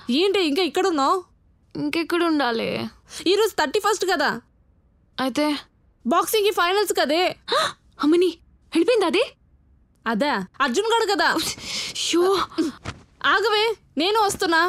ఏంటి ఇంకా ఇక్కడ ఉన్నావు ఇంకెక్కడ ఉండాలి ఈరోజు థర్టీ ఫస్ట్ కదా అయితే బాక్సింగ్ కి ఫైనల్స్ కదే అమ్మని వెళ్ళిపోయింది అదే అదే అర్జున్ గడు కదా షో ఆగవే నేను వస్తున్నా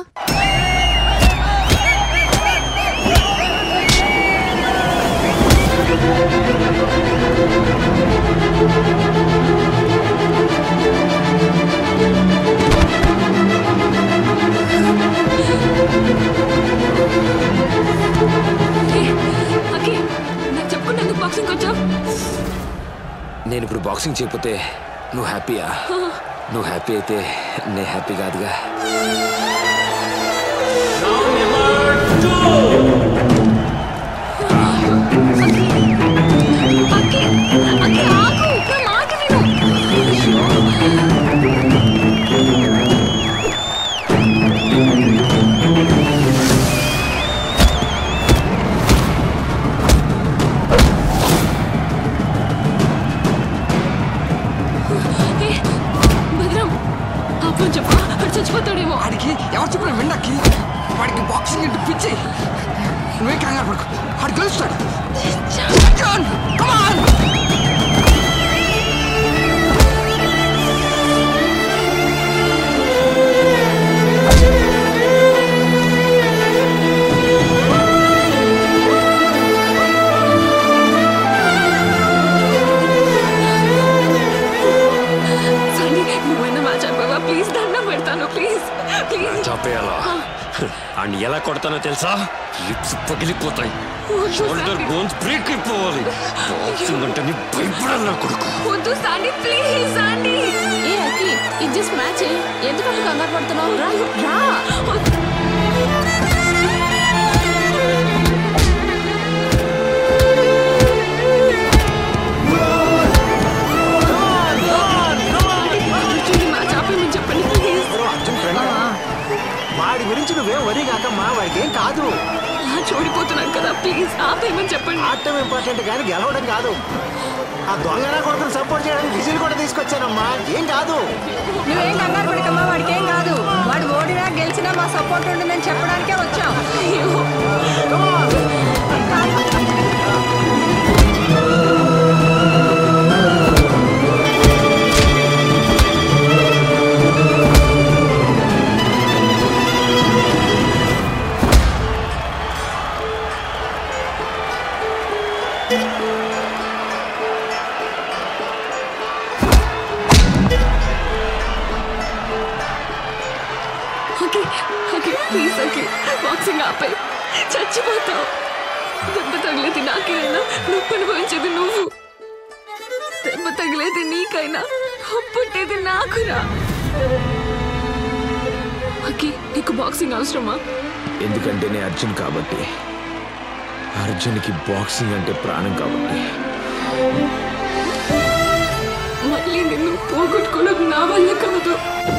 ఓకే నాకు చెప్పకుండా ఎందుకు బాక్సింగ్ వచ్చావు నేను ఇప్పుడు బాక్సింగ్ చేయకపోతే నువ్వు హ్యాపీయా నువ్వు హ్యాపీ అయితే నేను హ్యాపీ కాదుగా అక్కి అక్కి ఆగు నా మాట విను ఏ, భద్రం అప్పుడు చెప్పు అడు చచ్చిపోతాడేమో వాడికి ఎవరు చెప్పిన విండక్కి వాడికి బాక్సింగ్ అంటే పిచ్చి నువ్వే కంగారు పడుకో వాడు గెలుస్తాడు John, come on! సండి నువ్వైనా మ్యాచ్ అయిపోయావా ప్లీజ్ దండం పెడతాను ప్లీజ్ ప్లీజ్ చంపేయాలా అండ్ ఎలా కొడతానో తెలుసా లిప్స్ పగిలిపోతాయి షోల్డర్ బోన్స్ బ్రేక్ అయిపోవాలి బాక్సింగ్ అంటే నీ భయపడాలి నా కొడుకు వద్దు సాండి ప్లీజ్ సాండి ఏ అక్కి ఇది జస్ట్ మ్యాచ్ ఎందుకంటే కంగారు పడుతున్నావు రా రా చూడండి మ్యాచ్ ఆపేయమని చెప్పండి ప్లీజ్ వాడి గురించి నువ్వేం వరి కాకమ్మా వాడికి ఏం కాదు మ్యాచ్ ఓడిపోతున్నాను కదా ప్లీజ్ ఆపేయమని చెప్పండి ఆడటం ఇంపార్టెంట్ కానీ గెలవడం కాదు ఆ దొంగన కొడుకుని సపోర్ట్ చేయడానికి విజిల్ కూడా తీసుకొచ్చానమ్మా ఏం కాదు నువ్వేం కంగారు పడకమ్మా వాడికి ఏం కాదు వాడు ఓడినా గెలిచినా మా సపోర్ట్ ఉంటుందని చెప్పడానికే వచ్చాం okay okay please okay boxing ఆపే చచ్చిపోతావు దెబ్బ తగిలేది నాకైనా నొప్పి అనుభవించేది నువ్వు దెబ్బ తగిలేది నీకైనా పుట్టేది నాకురా ఓకే నీకు బాక్సింగ్ అవసరమా ఎందుకంటే నేను అర్జున్ కాబట్టి అర్జున్కి బాక్సింగ్ అంటే ప్రాణం కాబట్టి మళ్ళీ నిన్ను పోగొట్టుకోవడం నా వల్ల కాదు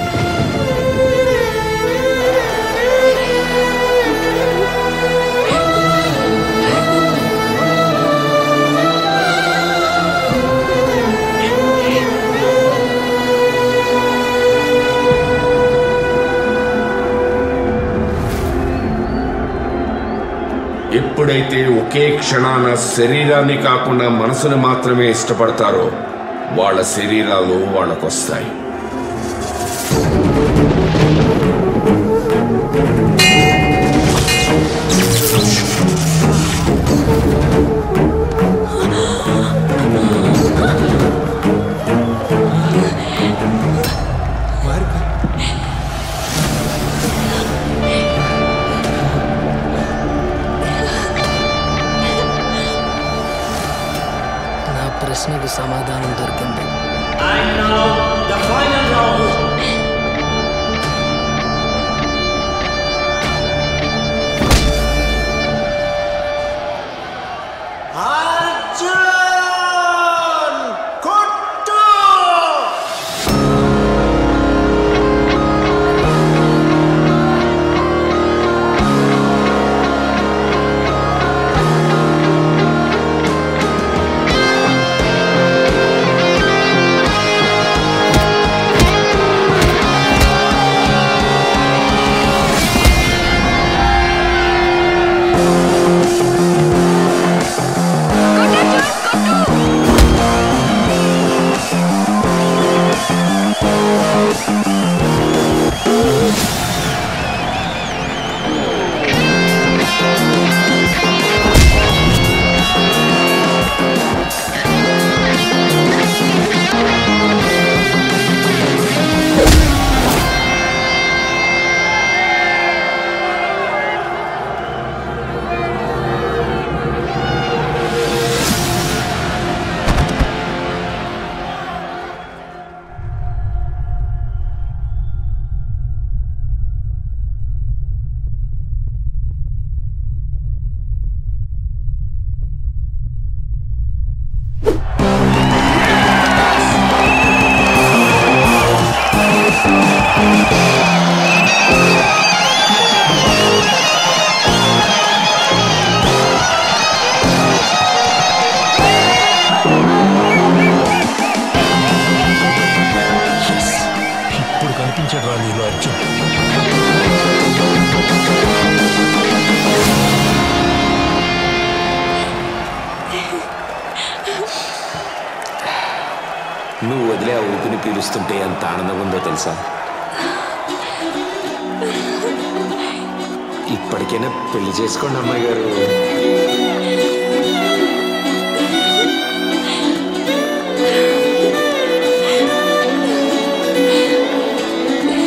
ఎప్పుడైతే ఒకే క్షణాన శరీరాన్ని కాకుండా మనసుని మాత్రమే ఇష్టపడతారో వాళ్ళ శరీరాలు వాళ్ళకొస్తాయి నా ప్రశ్నకు సమాధానం దొరికింది అర్జున్ కొట్టు ఆ నువ్వు వదిలే ఆ ఊపిని పీలుస్తుంటే ఎంత ఆనందంగా ఉందో తెలుసా ఇప్పటికైనా పెళ్లి చేసుకోండి అమ్మాయి గారు